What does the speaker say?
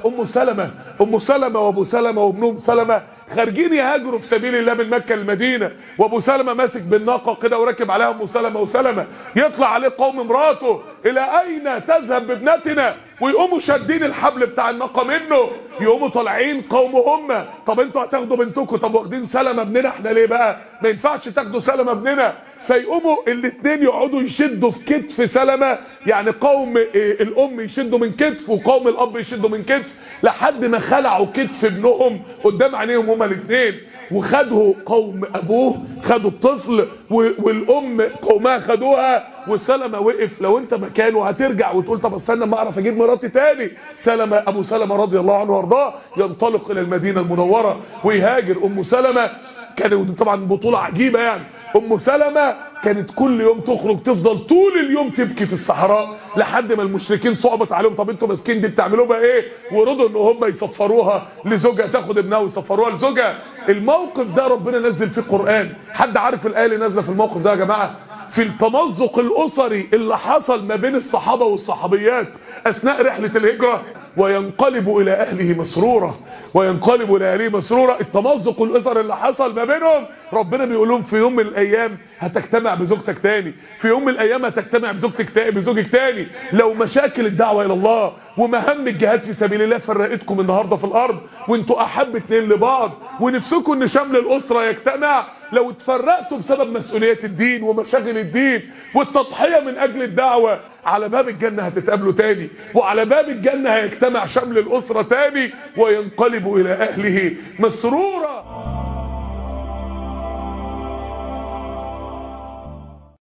ام سلمة ام سلمة وابو سلمة وابنهم سلمة خارجين يهاجروا في سبيل الله من مكة للمدينة وابو سلمة ماسك بالناقة كده وراكب عليها ام سلمة وسلمة يطلع عليه قوم امراته الى اين تذهب بابنتنا ويقوموا شادين الحبل بتاع الناقة منه يقوموا طالعين قوم هم طب انتوا هتاخدوا بنتكم طب واخدين سلمة ابننا احنا ليه بقى ما ينفعش تاخدوا سلمة ابننا فيقوموا الاثنين يقعدوا يشدوا في كتف سلمة يعني قوم إيه، الام يشدوا من كتف وقوم الاب يشدوا من كتف لحد ما خلعوا كتف ابنهم قدام عينيهم هما الاثنين وخدوا قوم ابوه خدوا الطفل و- والام قومها خدوها وسلمة وقف لو انت مكانه هترجع وتقول طب استنى ما اعرف اجيب مراتي تاني سلمة ابو سلمة رضي الله عنه وارضاه ينطلق الى المدينة المنورة ويهاجر ام سلمة كانت طبعا بطولة عجيبة يعني ام سلمة كانت كل يوم تخرج تفضل طول اليوم تبكي في الصحراء لحد ما المشركين صعبت عليهم طب انتوا ماسكين دي بتعملوا بقى ايه ورضوا ان هم يسفروها لزوجها تاخد ابنها ويسفروها لزوجها الموقف ده ربنا نزل فيه قرآن حد عارف الآية اللي نازله في الموقف ده يا جماعة في التمزق الأسري اللي حصل ما بين الصحابة والصحابيات أثناء رحلة الهجرة وينقلب إلى أهله مسرورا وينقلب إلى أهله مسرورا التمزق الأسري اللي حصل ما بينهم ربنا بيقول لهم في يوم من الأيام هتجتمع بزوجتك تاني في يوم من الأيام هتجتمع بزوجتك تاني بزوجك تاني لو مشاكل الدعوة إلى الله ومهام الجهاد في سبيل الله فرقتكم النهاردة في الأرض وانتوا أحب اتنين لبعض ونفسكم إن شمل الأسرة يجتمع لو اتفرقتوا بسبب مسؤولية الدين ومشاغل الدين والتضحية من أجل الدعوة على باب الجنة هتتقابلوا تاني وعلى باب الجنة هيجتمع شمل الأسرة تاني وينقلبوا إلى أهله مسرورا